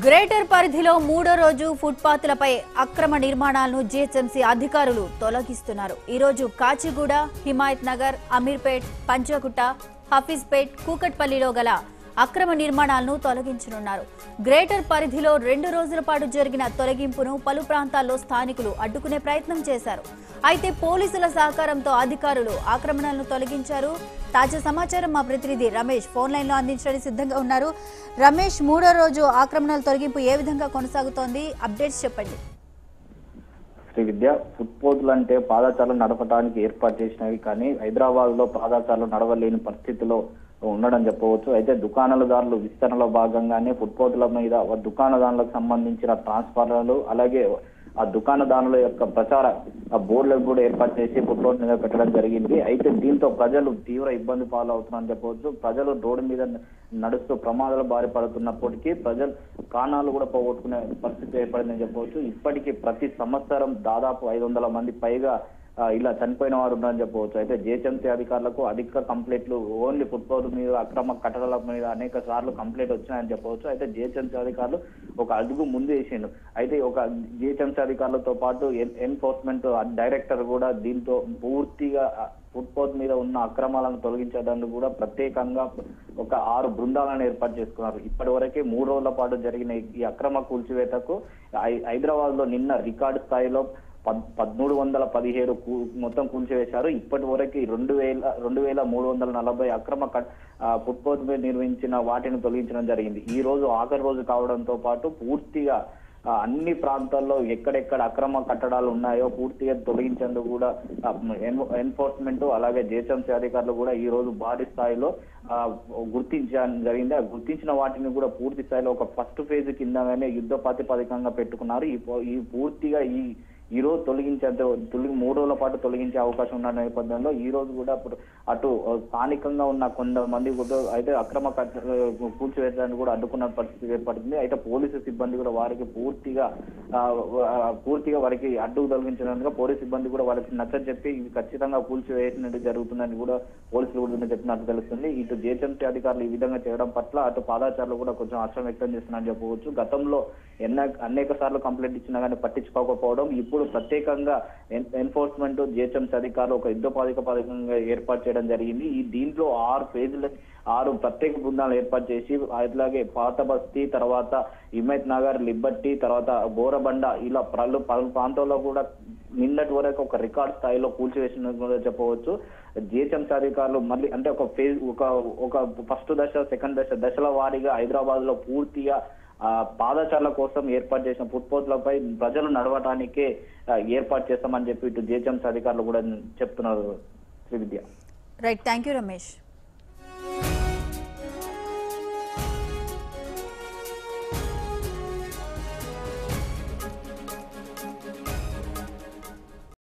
greater పరిధిలో మూడో రోజు ఫుట్పాత్లపై అక్రమ నిర్మాణాలను జీహెచ్ఎంసీ అధికారులు తొలగిస్తున్నారు ఈ రోజు కాచిగూడ హిమాయత్ నగర్ అమీర్పేట్ పంచగుట్ట హఫీజ్పేట్ కూకట్పల్లిలో గల అక్రమ నిర్మాణాలను తొలగించనున్నారు గ్రేటర్ పరిధిలో రెండు రోజుల పాటు జరిగిన తొలగింపును పలు ప్రాంతాల్లో స్థానికులు అడ్డుకునే ప్రయత్నం చేశారు అయితే పోలీసుల సహకారంతో అధికారులు ఆక్రమణలను తొలగించారు తాజా సమాచారం మా ప్రతినిధి రమేష్ ఫోన్ లైన్ లో అందించడానికి సిద్ధంగా ఉన్నారు రమేష్ మూడో రోజు ఆక్రమణల తొలగింపు ఏ విధంగా కొనసాగుతోంది అప్డేట్స్ చెప్పండి శ్రీ విద్య ఫుట్ పోర్టులు అంటే పాదచారులు నడపడానికి ఏర్పాటు చేసినవి కానీ హైదరాబాద్ లో పాదచారులు నడవలేని పరిస్థితిలో ఉండడం చెప్పవచ్చు అయితే దుకాణదారులు విస్తరణలో భాగంగానే ఫుట్ పోర్టుల మీద దుకాణదారులకు సంబంధించిన ట్రాన్స్ఫార్మర్లు అలాగే ఆ దుకాణదారుల యొక్క ప్రచార ఆ బోర్డులకు కూడా ఏర్పాటు చేసి ఫుట్ రోడ్ మీద పెట్టడం జరిగింది అయితే దీంతో ప్రజలు తీవ్ర ఇబ్బంది పాలవుతున్నారని చెప్పవచ్చు ప్రజలు రోడ్డు మీద నడుస్తూ ప్రమాదాల బారి పడుతున్నప్పటికీ ప్రజలు ప్రాణాలు కూడా పోగొట్టుకునే పరిస్థితి ఏర్పడిందని చెప్పవచ్చు ఇప్పటికీ ప్రతి సంవత్సరం దాదాపు ఐదు వందల మంది పైగా ఆ, ఇలా చనిపోయిన వారు ఉన్నారని చెప్పవచ్చు అయితే జిహెచ్ఎంసీ అధికారులకు అధిక కంప్లైంట్లు ఓన్లీ ఫుట్పాత్ మీద అక్రమ కట్టడాల మీద అనేక సార్లు కంప్లైంట్ వచ్చినాయని చెప్పవచ్చు అయితే జిహెచ్ఎంసీ అధికారులు ఒక అడుగు ముందు వేసిండు అయితే ఒక జిహెచ్ఎంసీ అధికారులతో పాటు ఎన్- ఎన్ఫోర్స్మెంట్ డైరెక్టర్ కూడా దీంతో పూర్తిగా ఫుట్పాత్ మీద ఉన్న అక్రమాలను తొలగించడానికి కూడా ప్రత్యేకంగా ఒక ఆరు బృందాలను ఏర్పాటు చేసుకున్నారు ఇప్పటి వరకే మూడు రోజుల పాటు జరిగిన ఈ అక్రమ కూల్చివేతకు హై- హైదరాబాద్ లో నిన్న రికార్డు స్థాయిలో పద్- పదమూడు వందల పదిహేడు కూ- మొత్తం కూల్చివేశారు ఇప్పటి వరకు రెండు వేల రెండు వేల మూడు వందల నలభై అక్రమ కట్- ఆ, ఫుట్పాత్ మీద నిర్వహించిన వాటిని తొలగించడం జరిగింది ఈ రోజు ఆఖరి రోజు కావడంతో పాటు పూర్తిగా ఆ, అన్ని ప్రాంతాల్లో ఎక్కడెక్కడ అక్రమ కట్టడాలు ఉన్నాయో పూర్తిగా తొలగించేందుకు కూడా ఆ, ఎన్- ఎన్ఫోర్స్మెంట్ అలాగే జిహెచ్ఎంసీ అధికారులు కూడా ఈ రోజు భారీ స్థాయిలో ఆ, గుర్తించడం జరిగింది ఆ గుర్తించిన వాటిని కూడా పూర్తి స్థాయిలో ఒక ఫస్ట్ ఫేజ్ కిందగానే యుద్ధ ప్రాతిపదికంగా పెట్టుకున్నారు ఈ పో- ఈ పూర్తిగా ఈ ఈ రోజు తొలగించే తొలగి మూడు రోజుల పాటు తొలగించే అవకాశం ఉన్న నేపథ్యంలో ఈ రోజు కూడా అప్పుడు అటు స్థానికంగా ఉన్న కొంతమంది కూడా అయితే అక్రమ కట్ట- కూల్చివేయడానికి కూడా అడ్డుకున్న పరిస్థితి ఏర్పడుతుంది అయితే పోలీసు సిబ్బంది కూడా వారికి పూర్తిగా ఆ, ఆ, పూర్తిగా వారికి అడ్డు తొలగించడానికి పోలీసు సిబ్బంది కూడా వారికి నచ్చ చెప్పి ఇవి ఖచ్చితంగా కూల్చివేసినట్టు జరుగుతుందని కూడా పోలీసులు కూడా చెప్పినట్టు తెలుస్తుంది ఇటు జిహెచ్ఎంసీ అధికారులు ఈ విధంగా చేయడం పట్ల అటు పాదాచారులు కూడా కొంచెం హర్షం వ్యక్తం చేస్తున్నారని చెప్పవచ్చు గతంలో ఎన్న అనేక సార్లు కంప్లైంట్ ఇచ్చినా కానీ పట్టించుకోకపోవడం ఇప్పుడు ప్రత్యేకంగా ఎన్- ఎన్ఫోర్స్మెంట్ జిహెచ్ఎంసీ అధికారులు ఒక యుద్ధ పాదిక పథకంగా ఏర్పాటు చేయడం జరిగింది ఈ దీంట్లో ఆరు పేజీల ఆరు ప్రత్యేక బృందాలు ఏర్పాటు చేసి అట్లాగే పాత బస్తీ తర్వాత హిమయత్ నగర్ లిబ్బట్టి తర్వాత బోరబండ ఇలా పలు పలు ప్రాంతాల్లో కూడా నిన్నటి వరకు ఒక రికార్డ్ స్థాయిలో కూల్చివేసినట్టు కూడా చెప్పవచ్చు జిహెచ్ఎంసీ అధికారులు మళ్ళీ అంటే ఒక ఫేజ్ ఒక ఒక ఫస్ట్ దశ సెకండ్ దశ దశల వారీగా హైదరాబాద్ లో పూర్తిగా ఆ పాదచారుల కోసం ఏర్పాటు చేసిన ఫుట్పాత్లపై ప్రజలు నడవడానికే ఆ, ఏర్పాటు చేస్తామని చెప్పి ఇటు జిహెచ్ఎంసీ అధికారులు కూడా చెప్తున్నారు Sri Vidya right thank you Ramesh